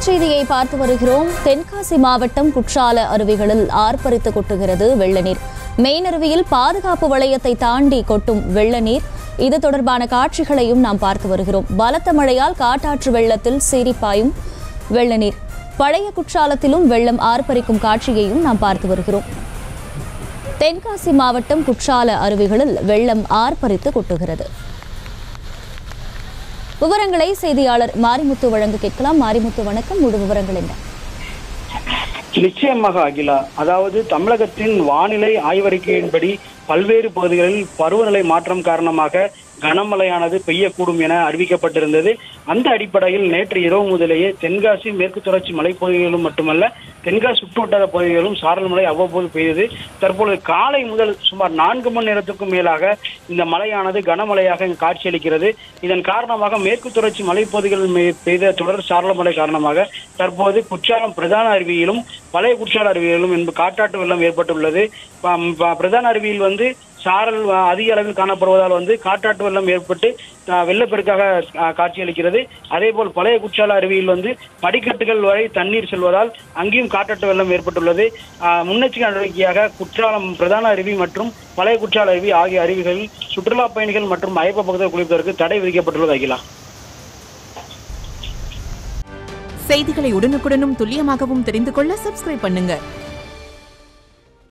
செய்தியை பார்த்து வருகிறோம் தென்காசி மாவட்டம் குற்றால அருவிகளில் ஆர்ப்பரித்து கொட்டுகிறது வெள்ள நீர் மெயினருவியில் பாதுகாப்பு வளையத்தை தாண்டி கொட்டும் வெள்ள நீர் இது தொடர்பான காட்சிகளையும் நாம் பார்த்து வருகிறோம் பலத்த மழையால் காட்டாற்று வெள்ளத்தில் சீரிப்பாயும் வெள்ள நீர் பழைய குற்றாலத்திலும் வெள்ளம் ஆர்ப்பரிக்கும் காட்சியையும் நாம் பார்த்து வருகிறோம் தென்காசி மாவட்டம் குற்றால அருவிகளில் வெள்ளம் ஆர்ப்பரித்து கொட்டுகிறது விவரங்களை செய்தியாளர் மாரிமுத்து வழங்க கேட்கலாம் மாரிமுத்து வணக்கம் முழு விவரங்கள் என்ன நிச்சயமாக அகிலா அதாவது தமிழகத்தின் வானிலை ஆய்வறிக்கையின்படி பல்வேறு பகுதிகளில் பருவநிலை மாற்றம் காரணமாக கனமழையானது பெய்யக்கூடும் என அறிவிக்கப்பட்டிருந்தது அந்த அடிப்படையில் நேற்று இரவு முதலேயே தென்காசி மேற்கு தொடர்ச்சி மலைப்பகுதிகளிலும் மட்டுமல்ல தென்காசி சுற்றுவட்டார பகுதிகளிலும் சாரல் மழை அவ்வப்போது பெய்தது தற்பொழுது காலை முதல் சுமார் நான்கு மணி நேரத்துக்கும் மேலாக இந்த மழையானது கனமழையாக இங்கு காட்சியளிக்கிறது இதன் காரணமாக மேற்கு தொடர்ச்சி மலைப்பகுதிகளில் மே- பெய்த தொடர் சாரல் மழை காரணமாக தற்போது குற்றாலம் பிரதான அருவியிலும் பழைய குற்றால அருவியிலும் என்பது காட்டாற்று வெள்ளம் ஏற்பட்டுள்ளது ப- ப- பிரதான அருவியில் வந்து சாரல் அ, அதிக அளவில் காணப்படுவதால் வந்து காட்டாற்று வெள்ளம் ஏற்பட்டு அ, வெள்ளப்பெருக்காக அ, காட்சியளிக்கிறது அதே போல் பழைய குற்றால அருவியில் வந்து படிக்கட்டுகள் வரை தண்ணீர் செல்வதால் அங்கேயும் காட்டாற்று வெள்ளம் ஏற்பட்டுள்ளது அ, முன்னெச்சரிக்கை நடவடிக்கையாக குற்றாலம் பிரதான அருவி மற்றும் பழைய குற்றால அருவி ஆகிய அருவிகளில் சுற்றுலா பயணிகள் மற்றும் ஐப்ப பகுதியில் குளிப்பதற்கு தடை விதிக்கப்பட்டுள்ளது அகிலா செய்திகளை உடனுக்குடனும் துல்லியமாகவும் தெரிந்து கொள்ள சப்ஸ்கிரைப் பண்ணுங்க